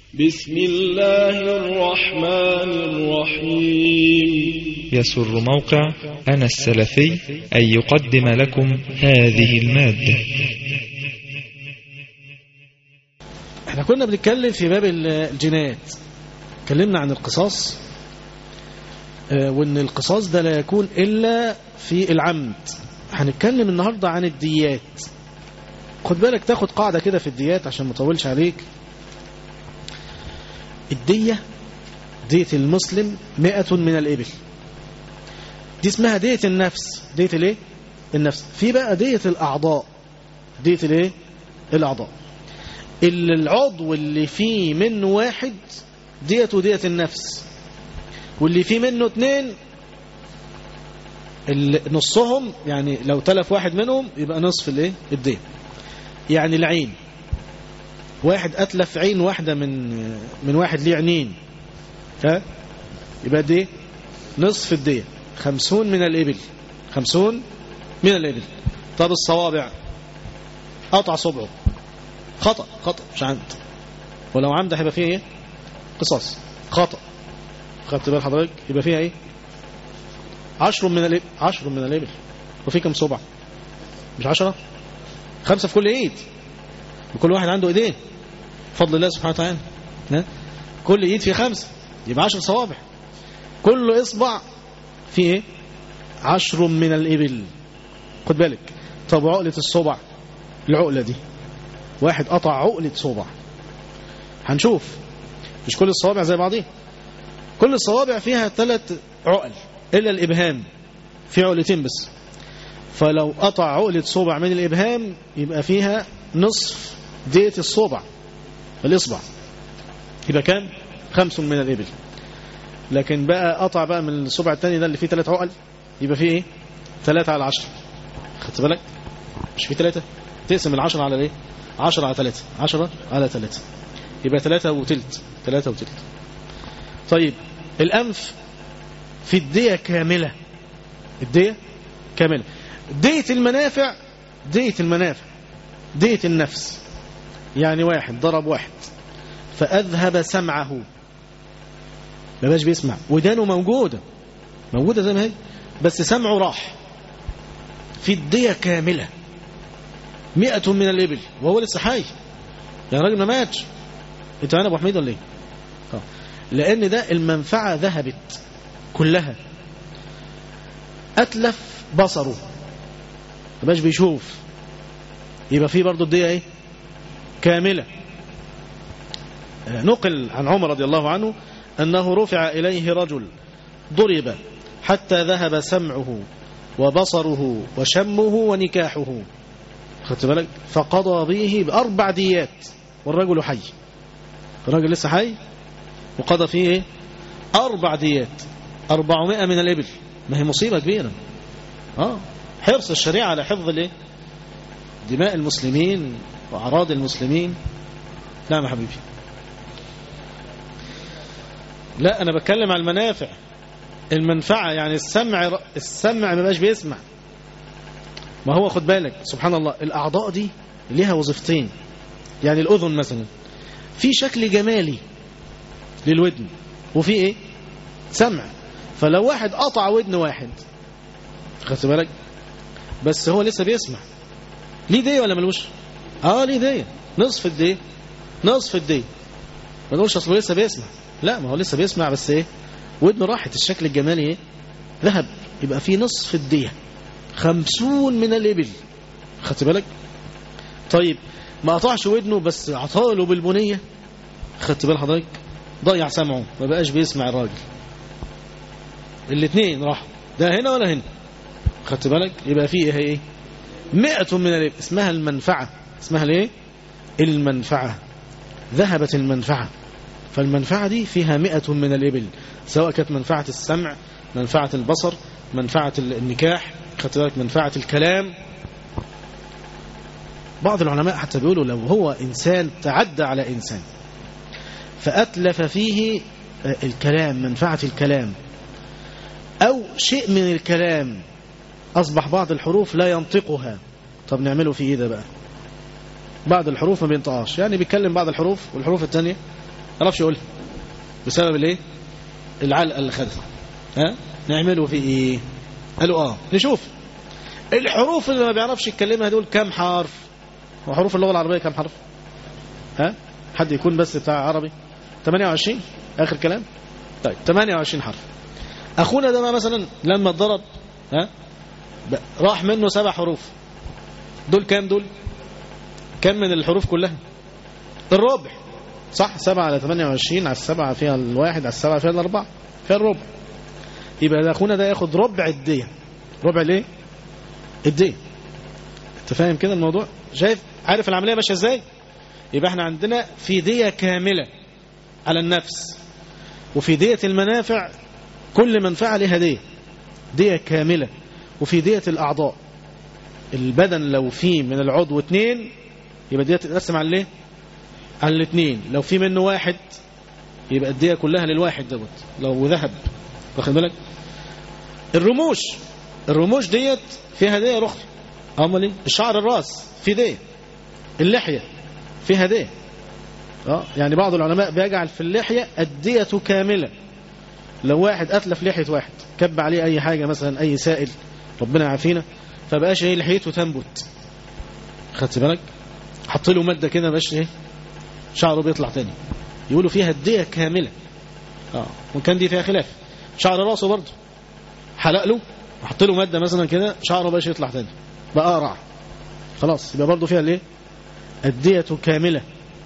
بسم الله الرحمن الرحيم يسر موقع أنا السلفي أن يقدم لكم هذه المادة احنا كنا بنتكلم في باب الجنايات اتكلمنا عن القصاص آه، وان القصاص ده لا يكون الا في العمد هنتكلم النهاردة عن الديات خد بالك تاخد قاعدة كده في الديات عشان ما اطولش عليك الدية دية المسلم مئة من الإبل دي اسمها دية النفس دية الايه النفس في بقى دية الأعضاء دية الايه الأعضاء اللي العضو اللي فيه منه واحد ديته دية النفس واللي فيه منه اتنين ال- نصهم يعني لو تلف واحد منهم يبقى نصف الايه الدية يعني العين واحد أتلف عين واحدة من من واحد ليه عينين ها يبقى دي نصف الدية خمسون من الإبل خمسون من الإبل طب الصوابع قطع صبعه خطأ خطأ مش عمد ولو عمد هيبقى فيه ايه قصاص خطأ خدت بال حضرتك يبقى فيها ايه عشر من الإبل عشر من الإبل وفي كم صبع مش عشرة خمسة في كل ايد وكل واحد عنده ايدين بفضل الله سبحانه وتعالى ها؟ كل ايد فيه خمسة يبقى عشر صوابع كل اصبع فيه ايه عشر من الإبل خد بالك طب عقلة الصبع العقلة دي واحد قطع عقلة صبع هنشوف مش كل الصوابع زي بعضيها كل الصوابع فيها ثلاث عقل إلا الإبهام في عقلتين بس فلو قطع عقلة صبع من الإبهام يبقى فيها نصف دية الصبع الإصبع يبقى كام خمس من الإبل لكن بقى قطع بقى من الصبع الثاني ده اللي فيه ثلاث عقل يبقى فيه ايه ثلاثة على عشرة خدت بالك مش فيه ثلاثة تقسم العشرة على ايه عشرة على ثلاثة عشرة على ثلاثة يبقى ثلاثة وتلت ثلاثة وتلت طيب الأنف في الدية كاملة الدية كاملة دية المنافع دية المنافع دية النفس يعني واحد ضرب واحد فأذهب سمعه ما باش بيسمع ودانه موجودة موجودة زي ما هي بس سمعه راح في الدية كاملة مئة من الإبل وهو لسه حي يعني راجل ما ماتش انت انا ابو حميد ولا ايه آه. لان ده المنفعة ذهبت كلها اتلف بصره ما باش بيشوف يبقى فيه برضو الدية ايه كاملة آه، نقل عن عمر رضي الله عنه أنه رفع إليه رجل ضرب حتى ذهب سمعه وبصره وشمه ونكاحه خدت بالك فقضى به بأربع ديات والرجل حي الراجل لسه حي وقضى فيه ايه أربع ديات أربعمائة من الإبل ما هي مصيبة كبيرة آه حرص الشريعة على حفظ الايه دماء المسلمين وأعراض المسلمين نعم يا حبيبي لا أنا بتكلم عن المنافع المنفعة يعني السمع السمع ما بقاش بيسمع ما هو خد بالك سبحان الله الأعضاء دي ليها وظيفتين يعني الأذن مثلا في شكل جمالي للودن وفي ايه سمع فلو واحد قطع ودن واحد خدت بالك بس هو لسه بيسمع ليه دي ولا ملوش اه ليه دي نصف الدي نصف الدي ما نقولش اصله لسه بيسمع لا ما هو لسه بيسمع بس ايه ودنه راحت الشكل الجمالي ايه ذهب يبقى في نصف الدية خمسون من الإبل خدت بالك طيب ما قطعش ودنه بس عطاله بالبنية خدت بال حضرتك ضيع سمعه ما بقاش بيسمع الراجل الاثنين راحوا ده هنا ولا هنا خدت بالك يبقى فيه ايه ايه مئة من الإبل اسمها المنفعة اسمها الايه المنفعة ذهبت المنفعة فالمنفعة دي فيها مئة من الإبل سواء كانت منفعة السمع منفعة البصر منفعة النكاح خدت بالك منفعة الكلام بعض العلماء حتى بيقولوا لو هو إنسان تعدى على إنسان فأتلف فيه الكلام منفعة الكلام أو شيء من الكلام أصبح بعض الحروف لا ينطقها طب نعمله في إيه ده بقى بعض الحروف ما بينطقهاش يعني بيتكلم بعض الحروف والحروف الثانية عرفش يقولها بسبب الايه العلقه اللي خدها ها نعمله في ايه قالوا اه نشوف الحروف اللي ما بيعرفش يتكلمها دول كام حرف وحروف اللغه العربيه كام حرف ها حد يكون بس بتاع عربي 28 اخر كلام طيب 28 حرف اخونا ده بقى مثلا لما اتضرب ها بقى راح منه سبع حروف دول كام دول كم من الحروف كلها الربع صح سبعة على 28 على السبعة فيها الواحد على السبعة فيها الأربعة فيها الربع يبقى ده أخونا ده ياخد ربع الدية ربع ليه الدية انت فاهم كده الموضوع شايف عارف العملية ماشية ازاي يبقى احنا عندنا في دية كاملة على النفس وفي دية المنافع كل منفعة لها دية دية كاملة وفي دية الأعضاء البدن لو فيه من العضو اتنين يبقى دية تتقسم على الايه على الاثنين لو في منه واحد يبقى الدية كلها للواحد دوت لو ذهب واخد بالك الرموش الرموش ديت فيها دية اخرى امال ايه الشعر الراس في دية اللحية فيها دية اه يعني بعض العلماء بيجعل في اللحية الدية كاملة لو واحد اتلف لحية واحد كب عليه اي حاجة مثلا اي سائل ربنا يعافينا فبقاش ايه لحيته تنبت خدت بالك حط له ماده كده باش ايه شعره بيطلع تاني يقولوا فيها الدية كاملة اه وكان دي فيها خلاف شعر راسه برضه حلق له وحط له ماده مثلا كده شعره باش يطلع تاني بقى قرع خلاص يبقى برضه فيها الايه الدية كاملة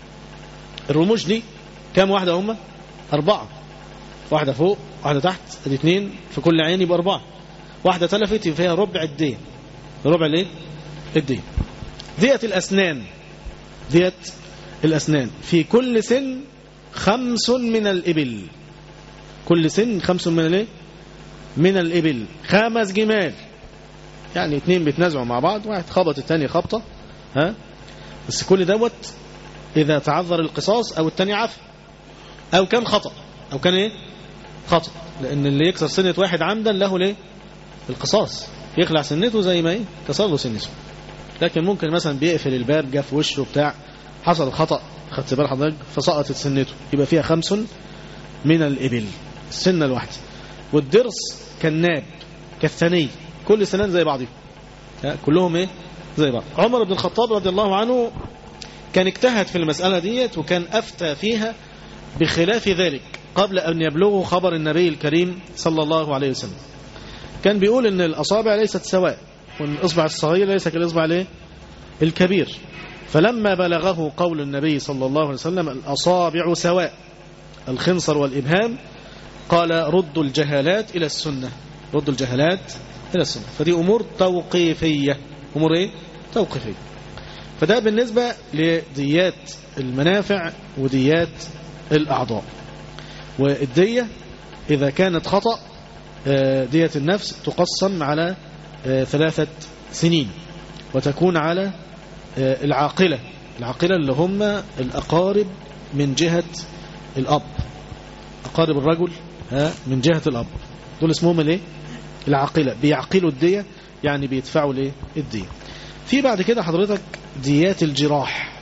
الرموش دي كام واحدة هم أربعة واحدة فوق واحدة تحت ادي اتنين في كل عين يبقى أربعة واحدة تلفت يبقى فيها ربع الدية ربع الايه الدية دية الأسنان دية الأسنان في كل سن خمس من الإبل كل سن خمس من الايه من الإبل خمس جمال يعني اتنين بيتنازعوا مع بعض واحد خبط التاني خبطة ها بس كل دوت إذا تعذر القصاص أو التاني عفى أو كان خطأ أو كان إيه خطأ لأن اللي يكسر سنة واحد عمدا له ليه القصاص يخلع سنته زي ما إيه كسر له سنته لكن ممكن مثلا بيقفل الباب جه في وشه بتاع حصل خطأ خدت بال حضرتك فسقطت سنته يبقى فيها خمس من الإبل السنة الواحدة والدرس كالناب كالثني كل سنان زي بعضهم كلهم ايه زي بعض عمر بن الخطاب رضي الله عنه كان اجتهد في المسألة ديت وكان أفتى فيها بخلاف ذلك قبل أن يبلغوا خبر النبي الكريم صلى الله عليه وسلم كان بيقول ان الأصابع ليست سواء والإصبع الصغير ليس كالإصبع الايه الكبير فلما بلغه قول النبي صلى الله عليه وسلم الأصابع سواء الخنصر والإبهام قال ردوا الجهالات إلى السنة ردوا الجهالات إلى السنة فدي أمور توقيفية أمور إيه؟ توقيفية فده بالنسبة لديات المنافع وديات الأعضاء والدية إذا كانت خطأ دية النفس تقسم على ثلاثة سنين وتكون على العاقلة العاقلة اللي هم الأقارب من جهة الأب أقارب الرجل من جهة الأب دول اسمهم الايه العاقلة بيعقلوا الدية يعني بيدفعوا الايه الدية في بعد كده حضرتك ديات الجراح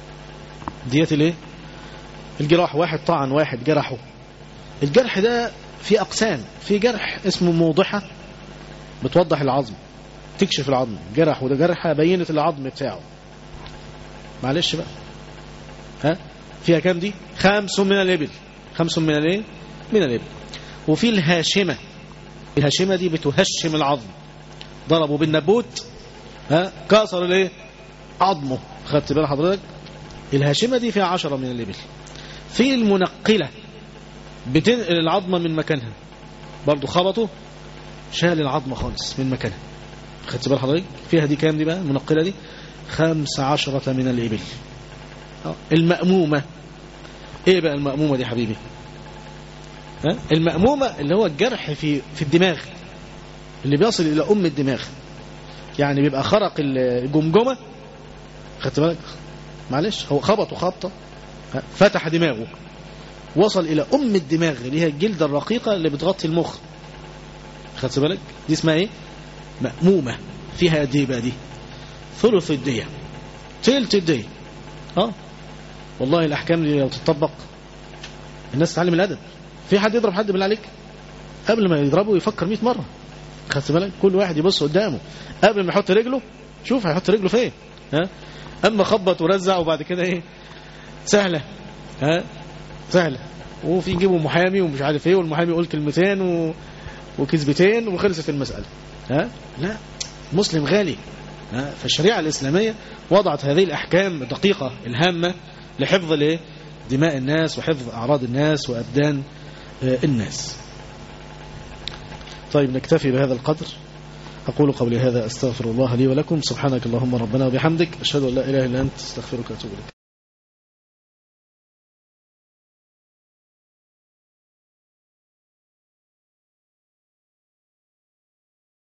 ديات الايه الجراح واحد طعن واحد جرحه الجرح ده في أقسام في جرح اسمه موضحة بتوضح العظم تكشف العظم جرح وده جرحة بينت العظم بتاعه معلش بقى ها فيها كام دي خمس من الإبل خمس من الايه من الإبل وفي الهاشمة الهاشمة دي بتهشم العظم ضربوا بالنبوت ها كسر الايه عظمه خدت بال حضرتك الهاشمة دي فيها عشرة من الإبل في المنقلة بتنقل العظمة من مكانها برضو خبطوا شال العظمة خالص من مكانها خدت بال حضرتك فيها دي كام دي بقى المنقلة دي خمس عشرة من الإبل المأمومة ايه بقى المأمومة دي حبيبي ها؟ المأمومة اللي هو الجرح في في الدماغ اللي بيصل إلى أم الدماغ يعني بيبقى خرق الجمجمة خدت بالك معلش هو خبطه خبطة فتح دماغه وصل إلى أم الدماغ اللي هي الجلدة الرقيقة اللي بتغطي المخ خدت بالك دي اسمها ايه مأمومة فيها قد ايه بقى دي ثلث الدية تلت الدية اه والله الأحكام دي لو تطبق الناس تتعلم الادب في حد يضرب حد بالله عليك قبل ما يضربه يفكر 100 مره خدت بالك كل واحد يبص قدامه قبل ما يحط رجله شوف هيحط رجله فين ها اما خبط ورزع وبعد كده ايه سهله ها سهله وفي يجيبوا محامي ومش عارف ايه والمحامي يقول كلمتين و... وكذبتين وخلصت المساله ها لا مسلم غالي ها فالشريعه الاسلاميه وضعت هذه الاحكام الدقيقه الهامه لحفظ الايه دماء الناس وحفظ اعراض الناس وابدان آه، الناس طيب نكتفي بهذا القدر أقول قولي هذا أستغفر الله لي ولكم سبحانك اللهم ربنا وبحمدك أشهد أن لا إله إلا أنت استغفرك وأتوب إليك